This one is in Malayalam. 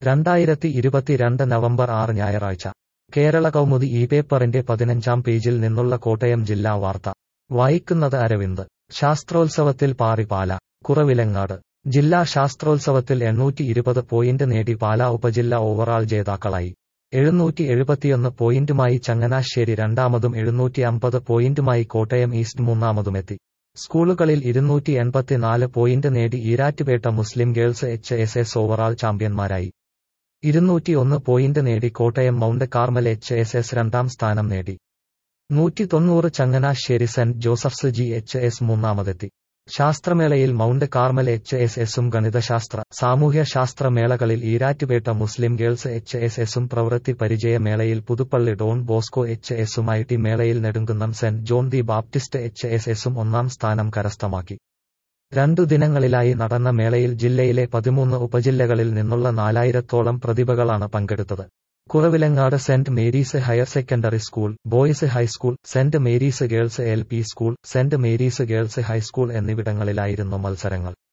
രണ്ടായിരത്തി ഇരുപത്തിരണ്ട് നവംബർ ആറ് ഞായറാഴ്ച കേരള കൗമുദി ഈ പേപ്പറിന്റെ പതിനഞ്ചാം പേജിൽ നിന്നുള്ള കോട്ടയം ജില്ലാ വാർത്ത വായിക്കുന്നത് അരവിന്ദ് ശാസ്ത്രോത്സവത്തിൽ പാറിപാല കുറവിലങ്ങാട് ജില്ലാ ശാസ്ത്രോത്സവത്തിൽ എണ്ണൂറ്റി ഇരുപത് പോയിന്റ് നേടി പാല ഉപജില്ല ഓവറാൾ ജേതാക്കളായി എഴുന്നൂറ്റി എഴുപത്തിയൊന്ന് പോയിന്റുമായി ചങ്ങനാശ്ശേരി രണ്ടാമതും എഴുന്നൂറ്റി അമ്പത് പോയിന്റുമായി കോട്ടയം ഈസ്റ്റ് മൂന്നാമതുമെത്തി സ്കൂളുകളിൽ ഇരുന്നൂറ്റി എൺപത്തിനാല് പോയിന്റ് നേടി Erattupetta Muslim girls H S S overall ചാമ്പ്യന്മാരായി ഇരുന്നൂറ്റി ഒന്ന് പോയിന്റ് നേടി Kottayam mount Carmel H S S രണ്ടാം സ്ഥാനം നേടി നൂറ്റി തൊണ്ണൂറ് Changanassery saint Joseph's G H S മൂന്നാമതെത്തി ശാസ്ത്രമേളയിൽ മൗണ്ട് കാർമൽ എച്ച് എസ് എസും ഗണിതശാസ്ത്ര സാമൂഹ്യശാസ്ത്ര മേളകളിൽ Erattupetta Muslim girls H S എസും പ്രവൃത്തി പരിചയ മേളയിൽ പുതുപ്പള്ളി ഡോൺ ബോസ്കോ എച്ച് എസും ഐ ടി മേളയിൽ Nedumkunnam saint John the Baptist H S എസും ഒന്നാം സ്ഥാനം കരസ്ഥമാക്കി രണ്ടു ദിനങ്ങളിലായി നടന്ന മേളയിൽ ജില്ലയിലെ പതിമൂന്ന് ഉപജില്ലകളിൽ നിന്നുള്ള നാലായിരത്തോളം പ്രതിഭകളാണ് പങ്കെടുത്തത് Kuravilangad saint Mary's higher secondary school boys high school saint Mary's girls L P school saint Mary's girls high school എന്നിവിടങ്ങളിലായിരുന്നു മത്സരങ്ങൾ